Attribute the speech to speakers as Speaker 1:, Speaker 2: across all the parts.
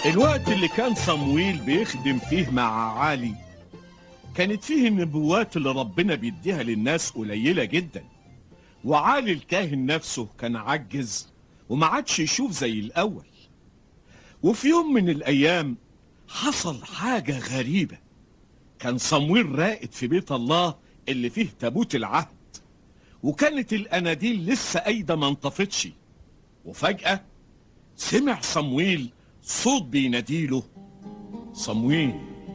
Speaker 1: الوقت اللي كان صمويل بيخدم فيه مع عالي كانت فيه النبوات اللي ربنا بيديها للناس قليلة جدا وعالي الكاهن نفسه كان عجز وما عادش يشوف زي الأول وفي يوم من الأيام حصل حاجة غريبة كان صمويل راقد في بيت الله اللي فيه تابوت العهد وكانت الأناديل لسه أيضا ما انطفتش وفجأة سمع صمويل صوت بيناديله صمويل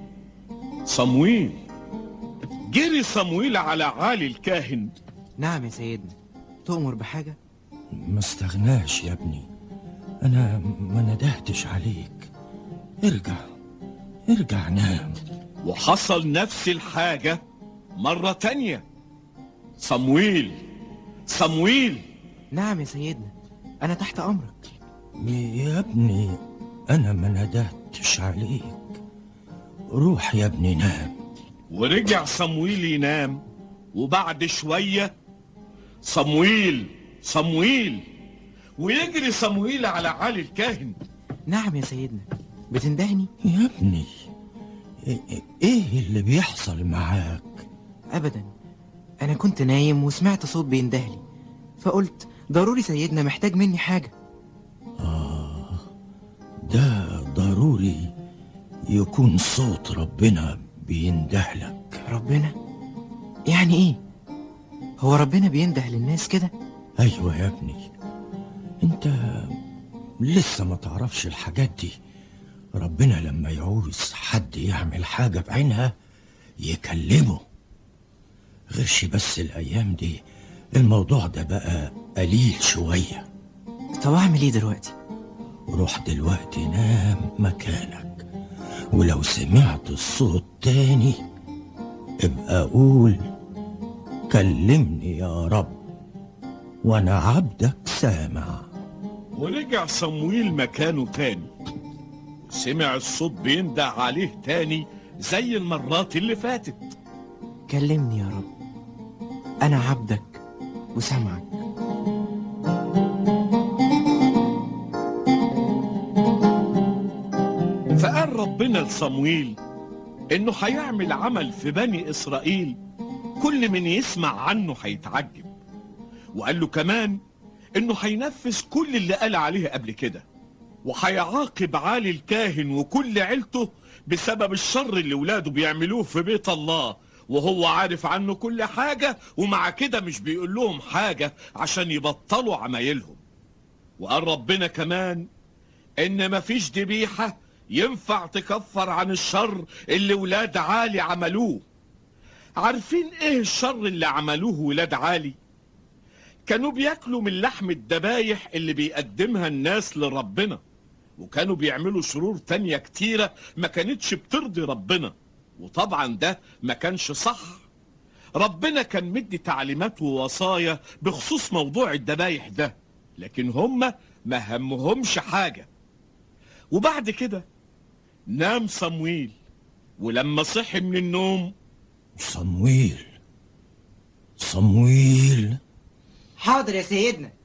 Speaker 1: صمويل جري صمويل على عالي الكاهن
Speaker 2: نعم يا سيدنا تؤمر بحاجة
Speaker 3: ما استغناش يا ابني انا ما ندهتش عليك ارجع ارجع نام
Speaker 1: وحصل نفس الحاجة مرة تانية صمويل صمويل
Speaker 2: نعم يا سيدنا أنا تحت أمرك
Speaker 3: يا ابني انا ما ندهتش عليك روح يا ابني نام
Speaker 1: ورجع صمويل ينام وبعد شوية صمويل صمويل ويجري صمويل على عالي الكاهن
Speaker 2: نعم يا سيدنا بتندهني
Speaker 3: يا ابني إيه- ايه اللي بيحصل معاك
Speaker 2: أبدا أنا كنت نايم وسمعت صوت بيندهلي فقلت ضروري سيدنا محتاج مني حاجة
Speaker 3: آه ده ضروري يكون صوت ربنا بيندهلك
Speaker 2: ربنا يعني إيه هو ربنا بينده للناس كده
Speaker 3: أيوة يا ابني أنت لسه ما تعرفش الحاجات دي ربنا لما يعوز حد يعمل حاجة بعينها يكلمه غيرش بس الأيام دي الموضوع ده بقى قليل شوية
Speaker 2: طب أعمل إيه دلوقتي
Speaker 3: روح دلوقتي نام مكانك ولو سمعت الصوت تاني ابقى قول كلمني يا رب وانا عبدك سامع
Speaker 1: ورجع صمويل مكانه تاني سمع الصوت بينده عليه تاني زي المرات اللي فاتت
Speaker 2: كلمني يا رب أنا عبدك وسامعك
Speaker 1: فقال ربنا لصمويل انه هيعمل عمل في بني اسرائيل كل من يسمع عنه هيتعجب وقال له كمان انه هينفذ كل اللي قال عليه قبل كده وهيعاقب عالي الكاهن وكل عيلته بسبب الشر اللي ولاده بيعملوه في بيت الله وهو عارف عنه كل حاجة ومع كده مش بيقول لهم حاجة عشان يبطلوا عمايلهم وقال ربنا كمان ان مفيش ذبيحة ينفع تكفر عن الشر اللي ولاد عالي عملوه عارفين ايه الشر اللي عملوه ولاد عالي كانوا بياكلوا من لحم الدبايح اللي بيقدمها الناس لربنا وكانوا بيعملوا شرور تانية كتيرة ما كانتش بترضي ربنا وطبعا ده ما كانش صح ربنا كان مدي تعليمات ووصايا بخصوص موضوع الدبايح ده لكن هم ما همهمش حاجة وبعد كده نام صمويل ولما صحي من النوم
Speaker 3: صمويل صمويل
Speaker 2: حاضر يا سيدنا